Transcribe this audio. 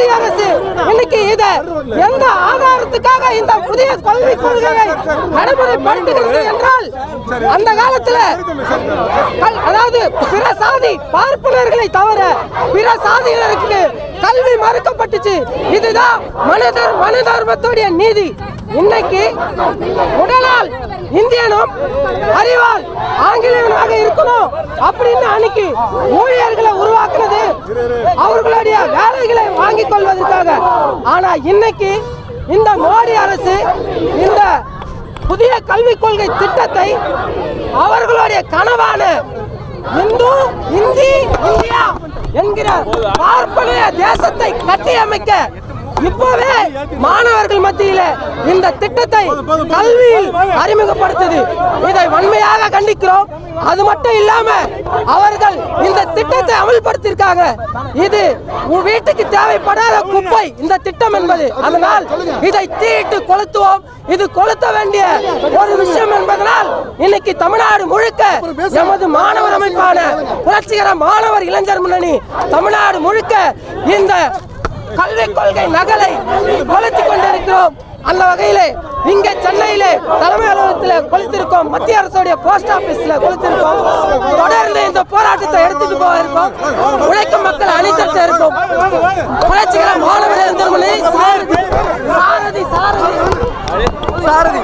மோடி அரசு இன்னைக்கு இத எந்த ஆதாரத்துக்காக இந்த புதிய கல்விக் கொள்கையை நடைமுறைப்படுத்துகிறது என்றால் அந்த காலத்துல கல்- அதாவது பிற சாதி பார்ப்பனர்களை தவிர பிற சாதியினருக்கு கல்வி மறுக்கப்பட்டுச்சு இதுதான் மனிதர் மனு தர்மத்துடைய நீதி இன்னைக்கு உடலால் இந்தியனும் அறிவால் ஆங்கிலேயனாக இருக்கணும் அப்படின்னு அன்னைக்கு ஊழியர்களை உருவாக்குனது அவர்களுடைய வேலைகளை வாங்கிக் கொள்வதற்காக ஆனா இன்னைக்கு இந்த மோடி அரசு இந்த புதிய கல்விக் கொள்கை திட்டத்தை அவர்களுடைய கனவான இந்து இந்தி இந்தியா என்கிற பார்ப்பனைய தேசத்தை கட்டியமைக்க இப்பவே மாணவர்கள் மத்தியில இந்த திட்டத்தை கல்வியில் அறிமுகப்படுத்துது இதை வன்மையாக கண்டிக்கிறோம் அது மட்டும் இல்லாம அவர்கள் இந்த திட்டத்தை அமல்படுத்தியிருக்காங்க இது உன் வீட்டுக்கு தேவைப்படாத குப்பை இந்த திட்டம் என்பது அதனால் இதை தீட்டு கொளுத்துவோம் இது கொளுத்த வேண்டிய ஒரு விஷயம் என்பதனால் இன்னைக்கு தமிழ்நாடு முழுக்க எமது மாணவர் அமைப்பான புரட்சிகர மாணவர் இளைஞர் முன்னணி தமிழ்நாடு முழுக்க இந்த கல்விக் கொள்கை நகலை கொளுத்திக் கொண்டிருக்கிறோம் அந்த வகையிலே இங்க சென்னையிலே தலைமை அலுவலகத்தில் கொளுத்திருக்கோம் மத்திய அரசுடைய போஸ்ட் ஆபீஸ்ல கொளுத்திருக்கோம் தொடர்ந்து இந்த போராட்டத்தை எடுத்துட்டு போக இருக்கோம் உழைக்கும் மக்கள் அணிதிரட்ட இருக்கும் புரட்சிகர மாணவர் இளைஞர் முன்னணி சாரதி சாரதி சாரதி